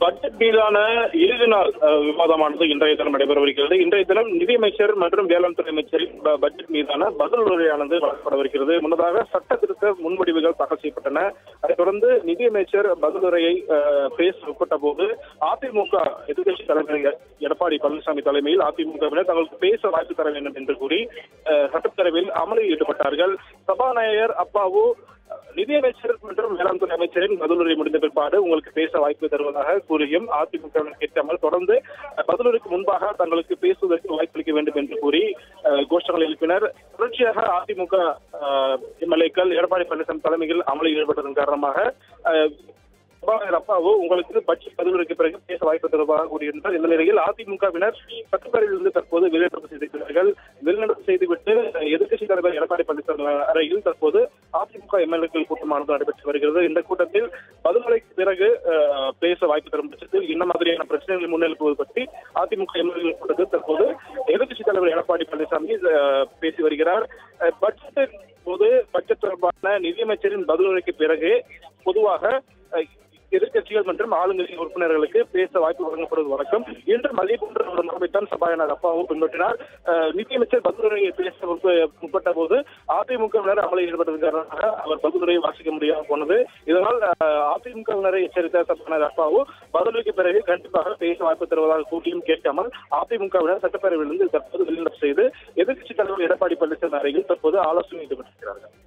budget மீதான இறுதி நாள் அஹ், விவாதமானது இன்றைய தினம் நடைபெறவிருக்கிறது இன்றைய தினம் நிதியமைச்சர் மற்றும் வேளாண் துறை அமைச்சரின் ப- பட்ஜெட் மீதான பதில் உரையானது வழங்கப்படவிருக்கிறது முன்னதாக சட்ட திருத்த முன்வடிவுகள் தாக்கல் செய்யப்பட்டன அதைத் தொடர்ந்து நிதியமைச்சர் பதில் உரையை அஹ், பேச முற்பட்ட போது அதிமுக எதிர்கட்சி தலைவர் எ- எடப்பாடி பழனிசாமி தலைமையில் அதிமுகவினர் தங்களுக்கு பேச வாய்ப்பு தர வேண்டும் என்று கூறி அஹ், சட்டப்பேரவையில் அமளியில் ஈடுபட்டார்கள் சபாநாயகர் அப்பாவு நிதியமைச்சர் மற்றும் வேளாண் துறை அமைச்சரின் பதிலுரை முடிந்த பிற்பாடு உங்களுக்கு பேச வாய்ப்பு தருவதாக கூறியும் அதிமுக கேட்காமல் தொடர்ந்து அஹ், பதிலுரைக்கு முன்பாக தங்களுக்கு பேசுவதற்கு வாய்ப்பளிக்க வேண்டும் என்று கூறி அஹ், கோஷங்கள் எழுப்பினர் தொடர்ச்சியாக அதிமுக எம்எல்ஏக்கள் எடப்பாடி பழனிசாமி தலைமையில் அமளியில் ஈடுபட்டதன் காரணமாக அஹ், சபாநாயகர் அப்பாவு உங்களுக்கு பட்ஜெட் பதிலுரைக்கு பிறகு பேச வாய்ப்பு தருவதாக கூறியிருந்தார் இந்த நிலையில் அதிமுகவினர் சட்டப்பேரவையிலிருந்து தற்போது வெளிநடப்பு செய்திருக்கிறார்கள் வெளிநடப்பு செய்துவிட்டு எதிர்க்கட்சித் தலைவர் எடப்பாடி பழனிசாமி அறையில் தற்போது அதிமுக எம்எல்ஏக்கள் கூட்டமானது நடைபெற்று வருகிறது இந்த கூட்டத்தில் பதிலுரைக்கு பிறகு அஹ், பேச வாய்ப்பு தரும் பட்சத்தில் என்ன மாதிரியான பிரச்சனைகளை முன்னெடுப்பது பற்றி அதிமுக எம்எல்ஏக்கள் கூட்டத்தில் தற்போது எதிர்க்கட்சித் தலைவர் எடப்பாடி பழனிசாமி அஹ், பேசி வருகிறார் அஹ், பட்ஜெட் போது பட்ஜெட் தொடர்பான நிதியமைச்சரின் பதிலுரைக்கு பிறகு பொதுவாக அஹ், எதிர்க்கட்சிகள் மற்றும் ஆளுங்கட்சி உறுப்பினர்களுக்கு பேச வாய்ப்பு வழங்கப்படுவது வழக்கம் இன்று மதிய போன்ற ஒரு மரபைத்தான் சபாநாயகர் அப்பாவும் பின்பற்றினார் அஹ், நிதியமைச்சர் பதிலுரையை பேச முற்ப- முற்பட்ட போது அதிமுகவினர் அமளியில் ஈடுபட்டது காரணமாக அவர் பதிலுரையை வாசிக்க முடியாமல் போனது இதனால் அஹ், அதிமுகவினரை எச்சரித்த சபாநாயகர் அப்பாவு பதிலுரைக்கு பிறகு கண்டிப்பாக பேச வாய்ப்பு தருவதாக கூட்டியும் கேட்காமல் அதிமுகவினர் சட்டப்பேரவையிலிருந்து தற்போது வெளிநடப்பு செய்து எதிர்க்கட்சித் தலைவர் எடப்பாடி பழனிசாமி அறையில் தற்போது ஆலோசனை ஈடுபட்டிருக்கிறார்கள்